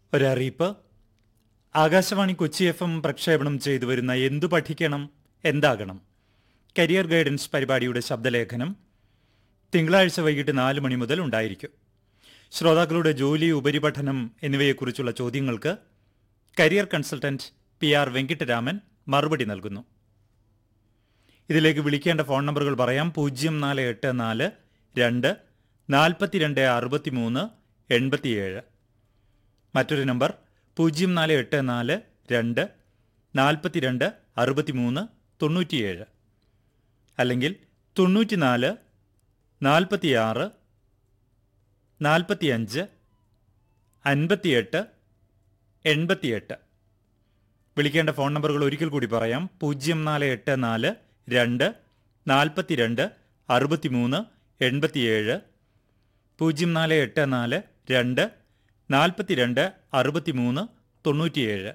ഒരറിയിപ്പ് Akashvani Kochi F M പ്രക്ഷേപണം ചെയ്തു വരുന്ന എന്തു പഠിക്കണം എന്താകണം കരിയർ ഗൈഡൻസ് പരിപാടിയുടെ ശബ്ദലേഖനം തിങ്കളാഴ്ച വൈകിട്ട് നാല് മണി മുതൽ ഉണ്ടായിരിക്കും ശ്രോതാക്കളുടെ ജോലി ഉപരിപഠനം എന്നിവയെക്കുറിച്ചുള്ള ചോദ്യങ്ങൾക്ക് career consultant P R Venkataraman മറുപടി നൽകുന്നു ഇതിലേക്ക് വിളിക്കേണ്ട ഫോൺ നമ്പറുകൾ പറയാം പൂജ്യം നാല് എട്ട് നാല് രണ്ട് നാൽപ്പത്തിരണ്ട് അറുപത്തിമൂന്ന് എൺപത്തിയേഴ് മറ്റൊരു നമ്പർ പൂജ്യം നാല് എട്ട് നാല് രണ്ട് നാൽപ്പത്തിരണ്ട് അറുപത്തിമൂന്ന് തൊണ്ണൂറ്റിയേഴ് അല്ലെങ്കിൽ തൊണ്ണൂറ്റിനാല് നാൽപ്പത്തിയാറ് നാൽപ്പത്തിയഞ്ച് അൻപത്തിയെട്ട് എൺപത്തിയെട്ട് വിളിക്കേണ്ട ഫോൺ നമ്പറുകൾ ഒരിക്കൽ കൂടി പറയാം പൂജ്യം നാല് എട്ട് നാല് രണ്ട് നാൽപ്പത്തിരണ്ട് അറുപത്തിമൂന്ന് എൺപത്തിയേഴ് പൂജ്യം നാല് എട്ട് നാല് രണ്ട് നാൽപ്പത്തിരണ്ട് അറുപത്തിമൂന്ന് തൊണ്ണൂറ്റിയേഴ്